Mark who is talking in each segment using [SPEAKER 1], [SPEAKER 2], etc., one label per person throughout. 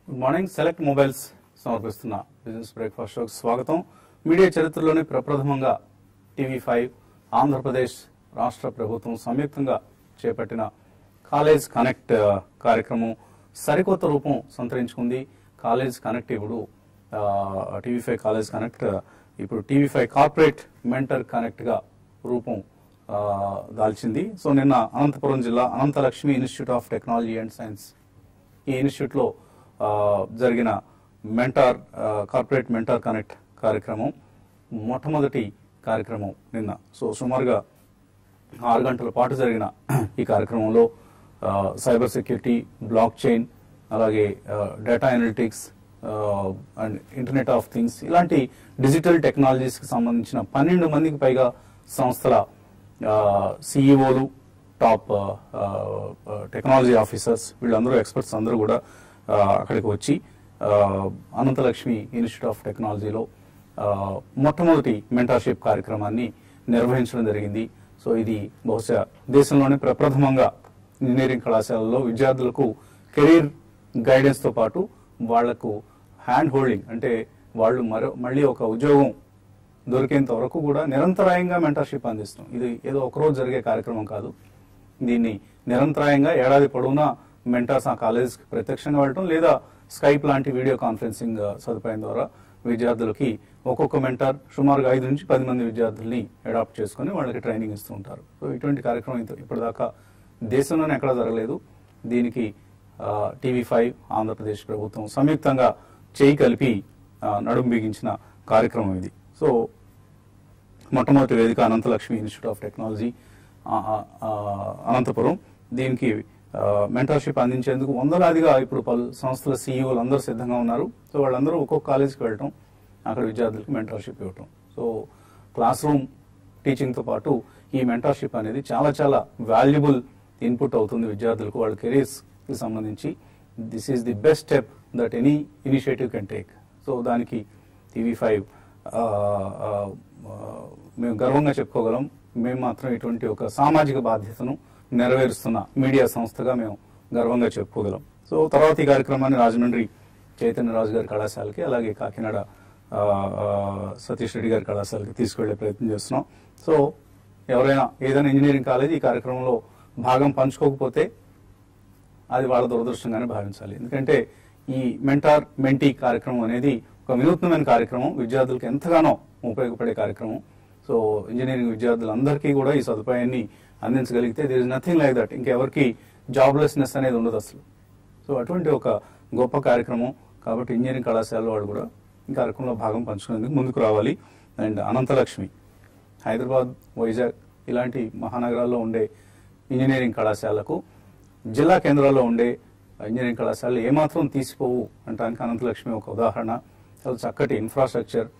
[SPEAKER 1] good morning select mobiles సమర్పిస్తున్న business breakfast షోకి స్వాగతం మీడియా చరిత్రలోనే ప్రప్రథమంగా టీవీ ఫైవ్ ఆంధ్రప్రదేశ్ రాష్ట్ర ప్రభుత్వం సంయుక్తంగా చేపట్టిన కాలేజ్ కనెక్ట్ ఆ, కార్యక్రమం సరికొత్త రూపం సంతరించుకుంది కాలేజ్ కనెక్ట్ ఇప్పుడు టీవీ ఫైవ్ కాలేజ్ కనెక్ట్ ఇప్పుడు TV five corporate mentor connect గా రూపం ఆ, దాల్చింది సో నిన్న అనంతపురం జిల్లా Ananthalakshmi institute of technology and science ఈ ఇన్స్టిట్యూట్ లో ఆ, జరిగిన మెంటార్ ఆ, కార్పొరేట్ మెంటార్ కనెక్ట్ కార్యక్రమం మొట్టమొదటి కార్యక్రమం నిన్న సో సుమారుగా ఆరు గంటల పాటు జరిగిన ఈ కార్యక్రమంలో ఆ, సైబర్ సెక్యూరిటీ బ్లాక్ చైన్ అలాగే ఆ, డేటా అనలిటిక్స్ ఆ, అండ్ ఇంటర్నెట్ ఆఫ్ థింగ్స్ ఇలాంటి డిజిటల్ టెక్నాలజీస్ కి సంబంధించిన పన్నెండు మందికి పైగా సంస్థల సిఇఓలు టాప్ టెక్నాలజీ ఆఫీసర్స్ వీళ్ళందరూ ఎక్స్పర్ట్స్ అందరూ కూడా ఆ, అక్కడికి వచ్చి ఆ, అనంతలక్ష్మి ఇన్స్టిట్యూట్ ఆఫ్ టెక్నాలజీలో ఆ, మొట్టమొదటి మెంటర్షిప్ కార్యక్రమాన్ని నిర్వహించడం జరిగింది సో ఇది బహుశా దేశంలోనే ప్రప్రథమంగా ఇంజనీరింగ్ కళాశాలలో విద్యార్థులకు కెరీర్ గైడెన్స్ తో పాటు వాళ్లకు హ్యాండ్ హోల్డింగ్ అంటే వాళ్ళు మరో మళ్ళీ ఒక ఉద్యోగం దొరికేంత వరకు కూడా నిరంతరాయంగా మెంటర్షిప్ అందిస్తాం ఇది ఏదో ఒకరోజు జరిగే కార్యక్రమం కాదు దీన్ని నిరంతరాయంగా ఏడాది పొడవునా మెంటర్స్ ఆ కాలేజ్కి ప్రత్యక్షంగా వెళ్ళటం లేదా స్కైప్ లాంటి వీడియో కాన్ఫరెన్సింగ్ ఆ, సదుపాయం ద్వారా విద్యార్థులకి ఒక్కొక్క మెంటర్ సుమారుగా ఐదు నుంచి పది మంది విద్యార్థుల్ని అడాప్ట్ చేసుకుని వాళ్ళకి ట్రైనింగ్ ఇస్తూ ఉంటారు సో ఇటువంటి కార్యక్రమం ఇంత- ఇప్పటిదాకా దేశంలోనే ఎక్కడా జరగలేదు దీనికి టీవీ ఫైవ్ ఆంధ్రప్రదేశ్ ప్రభుత్వం సంయుక్తంగా చేయి కలిపి ఆ, నడుం బిగించిన కార్యక్రమం ఇది సో మొట్టమొదటి వేదిక అనంతలక్ష్మి ఇన్స్టిట్యూట్ ఆఫ్ టెక్నాలజీ ఆ, ఆ, ఆ, అనంతపురం దీనికి మెంటర్షిప్ అందించేందుకు వందలాదిగా ఇప్పుడు పలు సంస్థల సీఈఓలు అందరూ సిద్ధంగా ఉన్నారు సో వాళ్ళందరూ ఒక్కొక్క కాలేజీకి వెళ్ళటం అక్కడ విద్యార్థులకు మెంటర్షిప్ ఇవ్వటం సో క్లాస్ రూమ్ టీచింగ్తో పాటు ఈ మెంటర్షిప్ అనేది చాలా చాలా వాల్యుబుల్ ఇన్పుట్ అవుతుంది విద్యార్థులకు వాళ్ళ కెరీర్స్కి సంబంధించి this is the best step that any initiative can take so దానికి టీవీ ఫైవ్ మేము గర్వంగా చెప్పుకోగలం మేము మాత్రం ఇటువంటి ఒక సామాజిక బాధ్యతను నెరవేరుస్తున్న మీడియా సంస్థగా మేము గర్వంగా చెప్పుకోగలం సో తర్వాత ఈ కార్యక్రమాన్ని రాజమండ్రి చైతన్య రాజు గారి కళాశాలకి అలాగే కాకినాడ ఆ, ఆ, సతీష్ రెడ్డి గారి కళాశాలకి తీసుకెళ్లే ప్రయత్నం చేస్తున్నాం సో ఎవరైనా ఏదైనా ఇంజనీరింగ్ కాలేజ్ ఈ కార్యక్రమంలో భాగం పంచుకోకపోతే అది వాళ్ళ దురదృష్టంగానే భావించాలి ఎందుకంటే ఈ మెంటార్ మెంటీ కార్యక్రమం అనేది ఒక వినూత్నమైన కార్యక్రమం విద్యార్థులకు ఎంతగానో ఉపయోగపడే కార్యక్రమం సో ఇంజనీరింగ్ విద్యార్థులందరికీ కూడా ఈ సదుపాయాన్ని అందించగలిగితే there is nothing like that ఇంకెవరికి జాబ్లెస్నెస్ అనేది ఉండదు అసలు సో అటువంటి ఒక గొప్ప కార్యక్రమం కాబట్టి ఇంజనీరింగ్ కళాశాల వాళ్ళు కూడా ఈ కార్యక్రమంలో భాగం పంచుకునేందుకు ముందుకు రావాలి అండ్ అనంతలక్ష్మి హైదరాబాద్ వైజాగ్ ఇలాంటి మహానగరాల్లో ఉండే ఇంజనీరింగ్ కళాశాలకు జిల్లా కేంద్రాల్లో ఉండే ఇంజనీరింగ్ కళాశాలలు ఏమాత్రం తీసిపోవు అంటానికి అనంతలక్ష్మి ఒక ఉదాహరణ చాలా చక్కటి ఇన్ఫ్రాస్ట్రక్చర్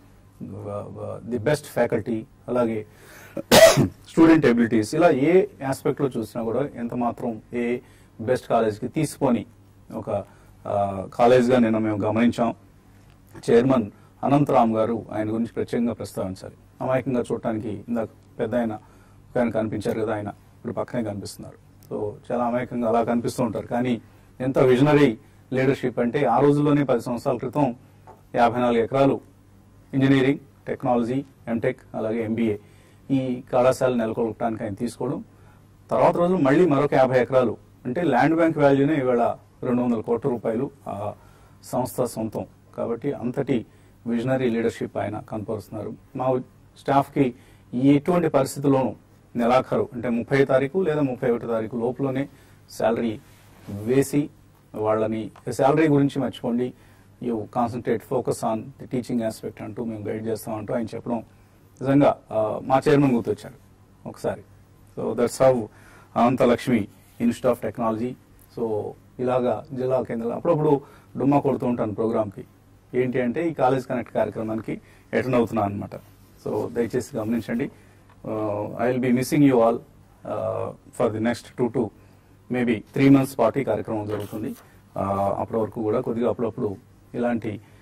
[SPEAKER 1] ది బెస్ట్ ఫ్యాకల్టీ అలాగే స్టూడెంట్ ఎబిలిటీస్ ఇలా ఏ ఆస్పెక్ట్ లో చూసినా కూడా ఎంత మాత్రం ఏ బెస్ట్ కాలేజ్కి తీసుకొని ఒక కాలేజ్ గా నిన్న మేము గమనించాం చైర్మన్ అనంతరామ్ గారు ఆయన గురించి ప్రత్యేకంగా ప్రస్తావించాలి అమాయకంగా చూడటానికి ఇందాక పెద్ద ఆయన ఒక ఆయన కనిపించారు కదా ఆయన ఇప్పుడు పక్కనే కనిపిస్తున్నారు సో చాలా అమాయకంగా అలా కనిపిస్తూ ఉంటారు కానీ ఎంత విజనరీ లీడర్షిప్ అంటే ఆ రోజుల్లోనే పది సంవత్సరాల క్రితం యాభై నాలుగు ఎకరాలు ఇంజనీరింగ్ టెక్నాలజీ ఎంటెక్ అలాగే ఎంబీఏ ఈ కళాశాల నెలకొల్పడానికి ఆయన తీసుకోవడం తర్వాత రోజు మళ్ళీ మరొక యాభై ఎకరాలు అంటే ల్యాండ్ బ్యాంక్ వాల్యూనే ఇవాళ రెండు వందల కోట్ల రూపాయలు ఆ సంస్థ సొంతం కాబట్టి అంతటి విజనరీ లీడర్షిప్ ఆయన కనపరుస్తున్నారు మా స్టాఫ్కి ఎటువంటి పరిస్థితుల్లోనూ నెలాఖరు అంటే ముప్పై తారీఖు లేదా ముప్పై ఒకటి తారీఖు లోపులోనే శాలరీ వేసి వాళ్ళని శాలరీ గురించి మర్చిపోండి you concentrate focus on the teaching aspect అంటూ మేము గైడ్ చేస్తాం అంటూ ఆయన చెప్పడం నిజంగా ఆ, మా చైర్మన్ గుర్తొచ్చారు ఒకసారి so that's how Anantha Lakshmi institute of technology so ఇలాగా జిల్లా కేంద్రాలు అప్పుడప్పుడు డుమ్మా కొడుతూ ఉంటాను ప్రోగ్రామ్కి ఏంటి అంటే ఈ కాలేజ్ కనెక్ట్ కార్యక్రమానికి అటెండ్ అవుతున్నాను అనమాట సో దయచేసి గమనించండి I will be missing you all for the next two to maybe three months పాటు ఈ కార్యక్రమం జరుగుతుంది ఆ, అప్పటి వరకు కూడా కొద్దిగా అప్పుడప్పుడు ఇలాంటి